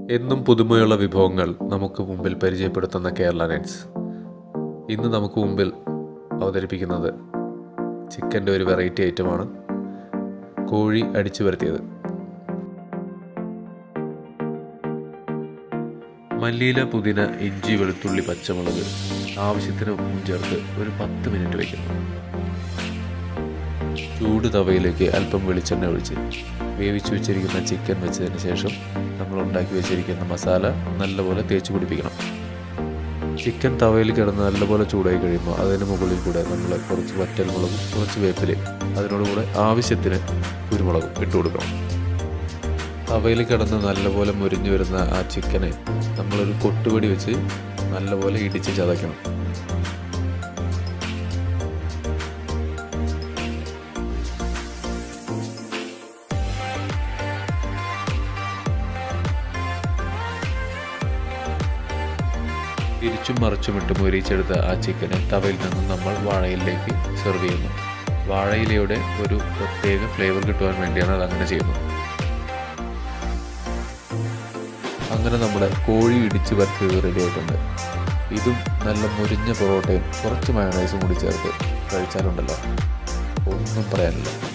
എന്നും പുതുമയുള്ള വിഭവങ്ങൾ നമുക്ക് മുമ്പിൽ പരിചയപ്പെടുത്തുന്ന കേരള നൈറ്റ്സ് ഇന്ന് നമുക്ക് മുമ്പിൽ അവതരിപ്പിക്കുന്നത് ചിക്കൻ്റെ ഒരു വെറൈറ്റി ഐറ്റമാണ് കോഴി അടിച്ചു വരുത്തിയത് മല്ലിയില പുതിന ഇഞ്ചി വെളുത്തുള്ളി പച്ചമുളക് ആവശ്യത്തിന് ഉപ്പും ചേർത്ത് ഒരു പത്ത് മിനിറ്റ് വയ്ക്കുന്നു ചൂട് തവയിലേക്ക് അല്പം വെളിച്ചെണ്ണ ഒഴിച്ച് വേവിച്ചു വെച്ചിരിക്കുന്ന ചിക്കൻ വെച്ചതിന് ശേഷം നമ്മൾ ഉണ്ടാക്കി വെച്ചിരിക്കുന്ന മസാല നല്ലപോലെ തേച്ച് പിടിപ്പിക്കണം ചിക്കൻ തവയിൽ കിടന്ന് നല്ലപോലെ ചൂടായി കഴിയുമ്പോൾ അതിന് മുകളിൽ കൂടെ നമ്മൾ കുറച്ച് വറ്റൽമുളകും കുറച്ച് വേപ്പിലയും അതിനോടുകൂടെ ആവശ്യത്തിന് കുരുമുളകും ഇട്ട് കൊടുക്കണം തവയിൽ കിടന്ന് നല്ലപോലെ മുരിഞ്ഞു വരുന്ന ആ ചിക്കനെ നമ്മളൊരു കൊട്ടുപടി വെച്ച് നല്ലപോലെ ഇടിച്ച് ചതയ്ക്കണം തിരിച്ചും മറിച്ചുമിട്ട് മുരിച്ചെടുത്ത ആ ചിക്കനെ തവയിൽ നിന്നും നമ്മൾ വാഴയിലേക്ക് സെർവ് ചെയ്യുന്നു വാഴയിലയുടെ ഒരു പ്രത്യേക ഫ്ലേവർ കിട്ടുവാൻ വേണ്ടിയാണ് അത് അങ്ങനെ ചെയ്യുന്നത് അങ്ങനെ നമ്മുടെ കോഴി ഇടിച്ച് വരച്ചത് റെഡി ആയിട്ടുണ്ട് ഇതും നല്ല മുരിഞ്ഞ പൊറോട്ടയും കുറച്ച് മയണൈസും കൂടി ചേർത്ത് കഴിച്ചാലുണ്ടല്ലോ ഒന്നും പറയാനില്ല